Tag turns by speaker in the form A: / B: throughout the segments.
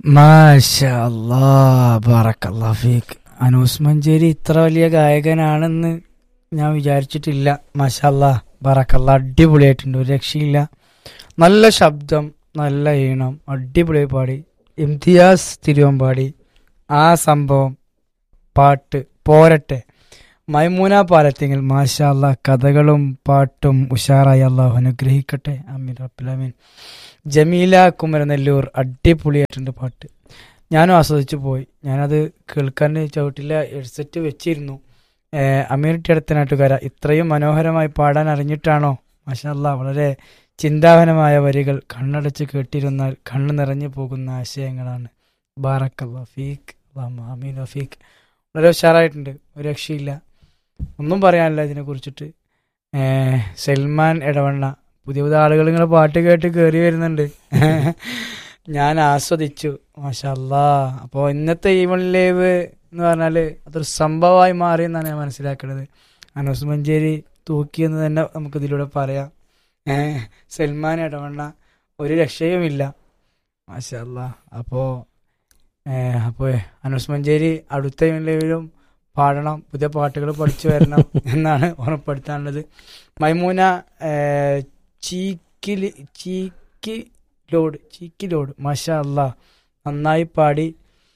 A: മാഷാ അല്ലാ, ബറക്കല്ലാ ഫീക്ക്. അനൂസ് മഞ്ചേരി ഇത്ര വലിയ ഗായകനാണെന്ന് ഞാൻ വിചാരിച്ചിട്ടില്ല മാഷല്ല ബറക്കല്ല അടിപൊളിയായിട്ടുണ്ട് ഒരു രക്ഷയില്ല നല്ല ശബ്ദം നല്ല ഈണം അടിപൊളിയായി പാടി ഇംതിയാസ് തിരുവമ്പാടി ആ സംഭവം പാട്ട് പോരട്ടെ മൈമൂന പാലത്തിങ്കിൽ മാഷാല്ല കഥകളും പാട്ടും ഉഷാറായി അള്ളാഹു അനുഗ്രഹിക്കട്ടെ അമീൻ റബ്ബുലമീൻ ജമീല കുമരനെല്ലൂർ അടിപൊളിയായിട്ടുണ്ട് പാട്ട് ഞാനും ആസ്വദിച്ചു പോയി ഞാനത് കേൾക്കാൻ ചവിട്ടില്ല ഹെഡ്സെറ്റ് വെച്ചിരുന്നു ഏഹ് അമീർട്ടി അടുത്ത നാട്ടുകാര ഇത്രയും മനോഹരമായി പാടാൻ അറിഞ്ഞിട്ടാണോ മാഷല്ല വളരെ ചിന്താവനമായ വരികൾ കണ്ണടച്ച് കേട്ടിരുന്നാൽ കണ്ണ് നിറഞ്ഞു പോകുന്ന ആശയങ്ങളാണ് ബാറക്ക വഫീഖ് അമീൻ വഫീഖ് വളരെ ഉഷാറായിട്ടുണ്ട് ഒരു രക്ഷയില്ല ഒന്നും പറയാനില്ല ഇതിനെ കുറിച്ചിട്ട് ഏഹ് സൽമാൻ ഇടവണ്ണ പുതിയ പുതിയ ആളുകൾ ഇങ്ങനെ പാട്ട് കേട്ട് കയറി വരുന്നുണ്ട് ഞാൻ ആസ്വദിച്ചു മാഷല്ലാ അപ്പോൾ ഇന്നത്തെ ഈവൺ ലൈവ് എന്ന് പറഞ്ഞാൽ അതൊരു സംഭവമായി മാറി എന്നാണ് ഞാൻ മനസ്സിലാക്കുന്നത് അനൂസ് മഞ്ചേരി തൂക്കിയെന്ന് തന്നെ നമുക്ക് ഇതിലൂടെ പറയാം ഏഹ് സൽമാൻ ഇടവണ്ണ ഒരു രക്ഷയുമില്ല മാഷല്ലാ അപ്പോൾ അപ്പോൾ അനൂസ് മഞ്ചേരി അടുത്ത ഈവൺ ലൈവിലും പാടണം പുതിയ പാട്ടുകൾ പഠിച്ചു വരണം എന്നാണ് ഓർമ്മപ്പെടുത്താനുള്ളത് മൈമൂന ഏഹ്, ചീക്കിലി ചീക്കി ലോഡ് ചീക്കി ലോഡ് മാഷാ അല്ലാ നന്നായി പാടി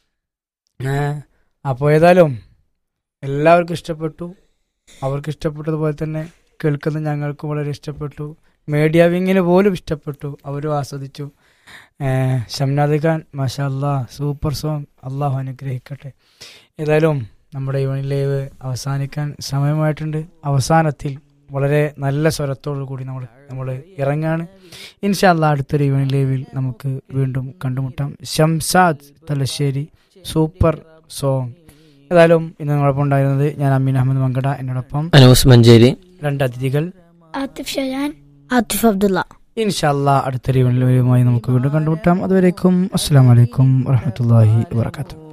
A: അപ്പോൾ ഏതായാലും എല്ലാവർക്കും ഇഷ്ടപ്പെട്ടു അവർക്ക് ഇഷ്ടപ്പെട്ടതുപോലെ തന്നെ കേൾക്കുന്ന ഞങ്ങൾക്കും വളരെ ഇഷ്ടപ്പെട്ടു മീഡിയ വിങ്ങിന് പോലും ഇഷ്ടപ്പെട്ടു അവരും ആസ്വദിച്ചു ഏഹ്, ഷംനാദ് ഖാൻ മാഷാ അല്ലാ സൂപ്പർ സോങ് അള്ളാഹു അനുഗ്രഹിക്കട്ടെ ഏതായാലും നമ്മുടെ യൂണിയൻ ലൈവ് അവസാനിക്കാൻ സമയമായിട്ടുണ്ട് അവസാനത്തിൽ വളരെ നല്ല സ്വരത്തോടു കൂടി നമ്മൾ നമ്മൾ ഇറങ്ങാണ് ഇൻഷാല്ല അടുത്തൊരു യൂണിയൻ ലൈവിൽ നമുക്ക് വീണ്ടും കണ്ടുമുട്ടാം ഷംസാദ് തലശ്ശേരി സൂപ്പർ സോങ് ഏതായാലും ഇന്ന് നമ്മളൊപ്പം ഉണ്ടായിരുന്നത് ഞാൻ അമീൻ അഹമ്മദ് മങ്കട എന്നോടൊപ്പം
B: അനൂസ് മഞ്ചേരി
A: രണ്ട് അതിഥികൾ
C: ആത്തിഫ് ഷജാൻ ആത്തിഫ് അബ്ദുള്ള
A: ഇൻഷാല്ല അടുത്തൊരു യൂണിയൻ ലൈവുമായി നമുക്ക് വീണ്ടും കണ്ടുമുട്ടാം അതുവരേക്കും അസ്സാം വലൈക്കും വറഹമത്തല്ലാഹി വാത്തു